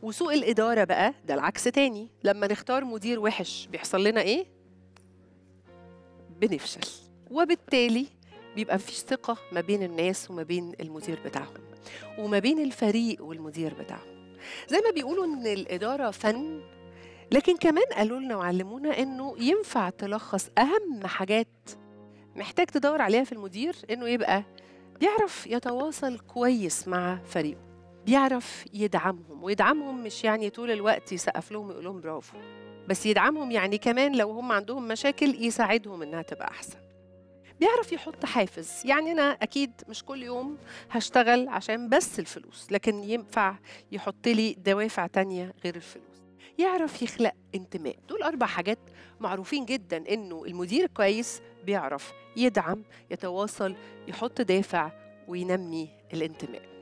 وسوء الإدارة بقى ده العكس تاني لما نختار مدير وحش بيحصل لنا إيه؟ بنفشل وبالتالي بيبقى مفيش ثقة ما بين الناس وما بين المدير بتاعهم وما بين الفريق والمدير بتاعهم زي ما بيقولوا إن الإدارة فن لكن كمان قالوا لنا وعلمونا إنه ينفع تلخص أهم حاجات محتاج تدور عليها في المدير إنه يبقى بيعرف يتواصل كويس مع فريقه بيعرف يدعمهم ويدعمهم مش يعني طول الوقت يسقف لهم ويقول لهم برافو بس يدعمهم يعني كمان لو هم عندهم مشاكل يساعدهم انها تبقى احسن بيعرف يحط حافز يعني انا اكيد مش كل يوم هشتغل عشان بس الفلوس لكن ينفع يحط لي دوافع تانية غير الفلوس يعرف يخلق انتماء دول اربع حاجات معروفين جدا انه المدير كويس بيعرف يدعم يتواصل يحط دافع وينمي الانتماء